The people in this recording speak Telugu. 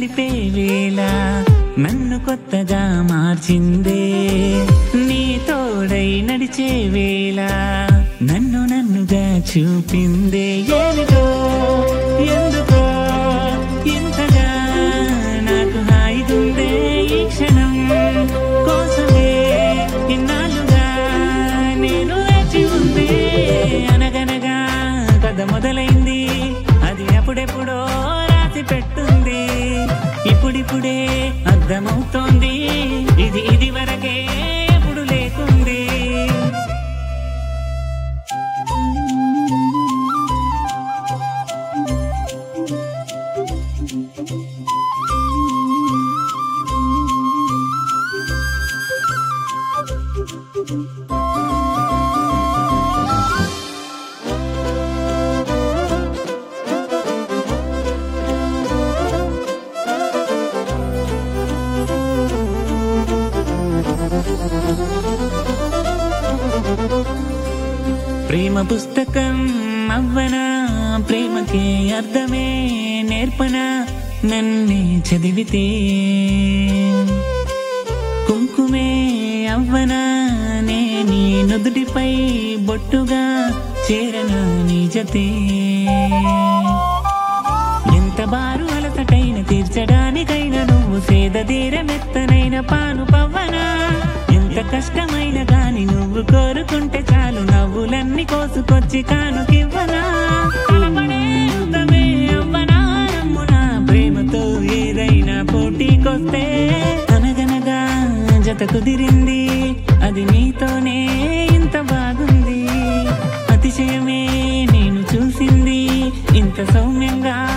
కలిపే వేళ నన్ను కొత్తగా మార్చిందే నీ తోడై నడిచే వేళ నన్ను నన్నుగా చూపిందే ఏమిటో ఎందుకో ఇంతగా నాకు హాయిగుందే ఈ క్షణం కోసమే ఇన్నాళ్ళుగా నేను వేచి ఉందే అనగనగా కథ మొదలైంది అది అప్పుడెప్పుడో రాసి పెట్టుంది ఇప్పుడిప్పుడే అర్థమవుతోంది ఇది ఇది వరకే ఎప్పుడు లేకుంది ప్రేమ పుస్తకం అవ్వనా ప్రేమకే అర్థమే నేర్పనా నన్నే చదివితే కుంకుమే అవ్వనా నే నీ నుదుటిపై బొట్టుగా చేరనా నీ జతే ఎంత బారు అలసటైన తీర్చడానికైనా నువ్వు సేద తీరమెత్తనైన పాను పవ్వనా ఎంత కష్టమైన గాని నువ్వు కోరుకుంటే చాలు నవ్వులన్నీ కోసుకొచ్చి కానుకివ్వనా కలపడే యుద్ధమే అవ్వనా నమ్మునా ప్రేమతో ఏదైనా పోటీకొస్తే అనగనగా జత కుదిరింది అది నీతోనే ఇంత బాగుంది అతిశయమే నేను చూసింది ఇంత సౌమ్యంగా